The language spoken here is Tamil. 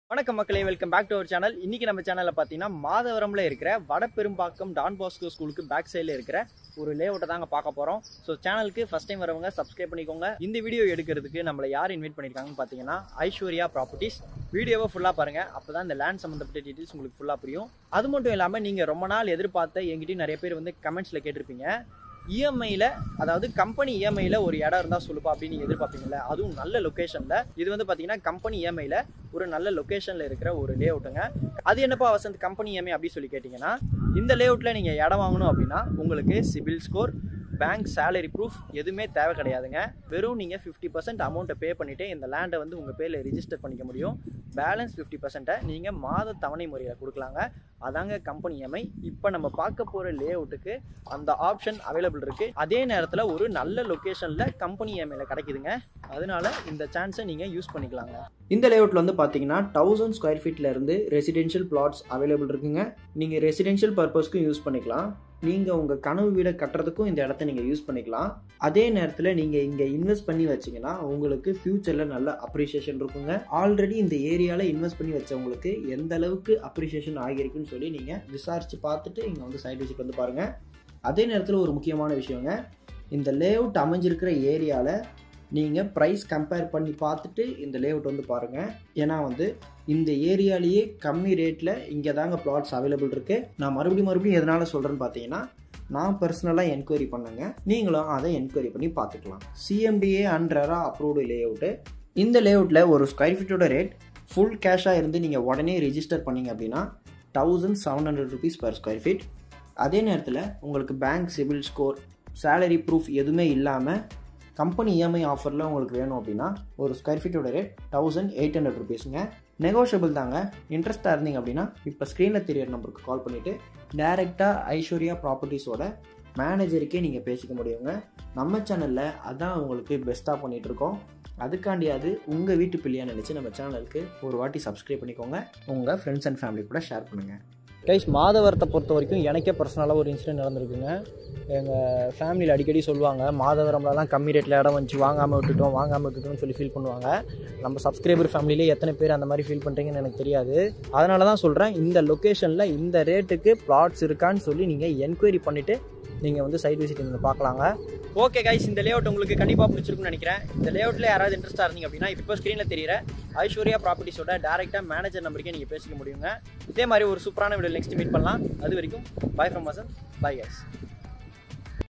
வணக்கம் மக்களே welcome back to our channel இன்னைக்கு நம்ம சேனல்ல பார்த்தீங்கன்னா மாதவரம்ல இருக்கிற வடபெரும்பாக்கம் டான் பாஸ்கோ ஸ்கூலுக்கு பேக் சைடில் இருக்கிற ஒரு லேஅவுட்டை தாங்க பார்க்க போறோம் ஸோ சேனலுக்கு ஃபர்ஸ்ட் டைம் வரவங்க சப்ஸ்கிரைப் பண்ணிக்கோங்க இந்த வீடியோ எடுக்கிறதுக்கு நம்மளை யார் இன்வைட் பண்ணியிருக்காங்கன்னு பார்த்தீங்கன்னா ஐஸ்வர்யா ப்ராப்பர்ட்டிஸ் வீடியோவை ஃபுல்லாக பாருங்க அப்பதான் இந்த லேண்ட் சம்மந்தப்பட்ட டீட்டெயில்ஸ் உங்களுக்கு ஃபுல்லாக புரியும் அது மட்டும் இல்லாமல் நீங்கள் ரொம்ப நாள் எதிர்பார்த்த எங்கிட்டயும் நிறைய பேர் வந்து கமெண்ட்ஸில் கேட்டிருப்பீங்க இஎம்ஐயில் அதாவது கம்பெனி இஎம்ஐயில் ஒரு இடம் இருந்தால் சொல்லுப்பா அப்படின்னு நீங்கள் எதிர்பார்ப்பீங்கல்ல அதுவும் நல்ல லொக்கேஷனில் இது வந்து பார்த்தீங்கன்னா கம்பெனி இஎம்ஐயில் ஒரு நல்ல லொக்கேஷனில் இருக்கிற ஒரு லே அவுட்டுங்க அது என்னப்பா வசந்த் கம்பெனி இஎம்ஐ அப்படி சொல்லி கேட்டிங்கன்னா இந்த லே அவுட்டில் நீங்கள் இடம் வாங்கணும் அப்படின்னா உங்களுக்கு CIBIL score bank salary proof எதுவுமே தேவை கிடையாதுங்க வெறும் நீங்கள் ஃபிஃப்டி பர்சன்ட் அமௌண்ட்டை பே பண்ணிவிட்டு இந்த லேண்டை வந்து உங்கள் பேரில் ரிஜிஸ்டர் பண்ணிக்க முடியும் பேலன்ஸ் ஃபிஃப்டி பர்சன்ட்டை நீங்கள் மாத தவணை முறையில் கொடுக்கலாங்க அதாங்க கம்பெனி இஎம்ஐ இப்போ நம்ம பார்க்க போகிற லே அவுட்டுக்கு அந்த ஆப்ஷன் அவைலபிள் இருக்குது அதே நேரத்தில் ஒரு நல்ல லொக்கேஷனில் கம்பெனி இஎம்ஐயில் கிடைக்குதுங்க அதனால இந்த சான்ஸை நீங்கள் யூஸ் பண்ணிக்கலாங்க இந்த லேஅவுட்டில் வந்து பார்த்தீங்கன்னா தௌசண்ட் ஸ்கொயர் ஃபீட்ல இருந்து ரெசிடென்ஷியல் பிளாட்ஸ் அவைலபிள் இருக்குங்க நீங்கள் ரெசிடென்ஷியல் பர்பஸ்க்கும் யூஸ் பண்ணிக்கலாம் நீங்கள் உங்கள் கனவு வீடை கட்டுறதுக்கும் இந்த இடத்த நீங்கள் யூஸ் பண்ணிக்கலாம் அதே நேரத்தில் நீங்கள் இங்கே இன்வெஸ்ட் பண்ணி வச்சீங்கன்னா உங்களுக்கு ஃப்யூச்சரில் நல்ல அப்ரிஷியேஷன் இருக்குங்க ஆல்ரெடி இந்த ஏரியாவில் இன்வெஸ்ட் பண்ணி வச்சவங்களுக்கு எந்த அளவுக்கு அப்ரிஷியேஷன் ஆகியிருக்குன்னு சொல்லி நீங்கள் விசாரித்து பார்த்துட்டு இங்கே வந்து சைட் விசிட் வந்து பாருங்கள் அதே நேரத்தில் ஒரு முக்கியமான விஷயங்க இந்த லேஅவுட் அமைஞ்சிருக்கிற ஏரியாவில் நீங்கள் ப்ரைஸ் கம்பேர் பண்ணி பார்த்துட்டு இந்த லேஅவுட் வந்து பாருங்கள் ஏன்னா வந்து இந்த ஏரியாலேயே கம்மி ரேட்டில் இங்கே தாங்க பிளாட்ஸ் அவைலபிள் இருக்குது நான் மறுபடியும் மறுபடியும் எதனால் சொல்கிறேன்னு பார்த்தீங்கன்னா நான் பர்சனலாக என்கொயரி பண்ணேங்க நீங்களும் அதை என்கொயரி பண்ணி பார்த்துக்கலாம் சிஎம்டிஏ அண்ட்ரரா அப்ரூவ்டு லேஅவுட்டு இந்த லேஅவுட்டில் ஒரு ஸ்கொயர் ஃபீட்டோட ரேட் ஃபுல் கேஷாக இருந்து நீங்கள் உடனே ரிஜிஸ்டர் பண்ணீங்க அப்படின்னா thousand seven hundred rupees per square feet அதே நேரத்தில் உங்களுக்கு bank CIBIL score salary proof எதுவுமே இல்லாமல் கம்பெனி இஎம்ஐ ஆஃபரில் உங்களுக்கு வேணும் அப்படின்னா ஒரு ஸ்கொயர் ஃபீட்டோட ரேட் தௌசண்ட் எயிட் ஹண்ட்ரட் ருபீஸுங்க நெகோஷியபிள் தாங்க இன்ட்ரெஸ்ட்டாக இருந்தீங்க அப்படின்னா இப்போ ஸ்க்ரீனில் தெரியற நம்பருக்கு கால் பண்ணிவிட்டு டேரெக்டாக ஐஸ்வர்யா ப்ராப்பர்ட்டிஸோட மேனேஜருக்கே நீங்கள் பேசிக்க முடியுங்க நம்ம சேனலில் அதான் உங்களுக்கு பெஸ்ட்டாக பண்ணிகிட்ருக்கோம் அதுக்காண்டியாவது உங்கள் வீட்டு பிள்ளையாக நினச்சி நம்ம சேனலுக்கு ஒரு வாட்டி சப்ஸ்கிரைப் பண்ணிக்கோங்க உங்கள் ஃப்ரெண்ட்ஸ் அண்ட் ஃபேமிலி கூட ஷேர் பண்ணுங்கள் கைஸ் மாதவரத்தை பொறுத்த வரைக்கும் எனக்கே பர்சனலாக ஒரு இன்சிடென்ட் நடந்திருக்குங்க எங்கள் ஃபேமிலியில் அடிக்கடி சொல்லுவாங்க மாதவரம்லலாம் கம்மி ரேட்டில் இடம் வந்துச்சு வாங்காமல் விட்டுட்டோம் வாங்காமல் விட்டுட்டோம்னு சொல்லி ஃபீல் பண்ணுவாங்க நம்ம சப்ஸ்கிரைபர் ஃபேமிலியிலே எத்தனை பேர் அந்த மாதிரி ஃபீல் பண்ணுறீங்கன்னு எனக்கு தெரியாது அதனால தான் சொல்கிறேன் இந்த லொக்கேஷனில் இந்த ரேட்டுக்கு ப்ளாட்ஸ் இருக்கான்னு சொல்லி நீங்கள் என்கொயரி பண்ணிவிட்டு நீங்கள் வந்து சைட் விசிட் நீங்கள் பார்க்கலாங்க ஓகே கைஸ் இந்த லேஅவுட் உங்களுக்கு கண்டிப்பாக பிடிச்சிருக்குன்னு நினைக்கிறேன் இந்த லேஅவுட்டில் யாராவது இன்ட்ரெஸ்ட்டாக இருந்தீங்க அப்படின்னா இப்போ ஸ்க்ரீனில் தெரியிற ஐஸ்வர்யா ப்ராப்பர்ட்டிஸோட டேரெக்டாக மேனேஜர் நம்பருக்கே நீங்கள் பேசிக்க முடியுங்க இதே மாதிரி ஒரு சூப்பரான வீடியோ நெக்ஸ்ட் மீட் பண்ணலாம் அது வரைக்கும் bye from Vasan bye guys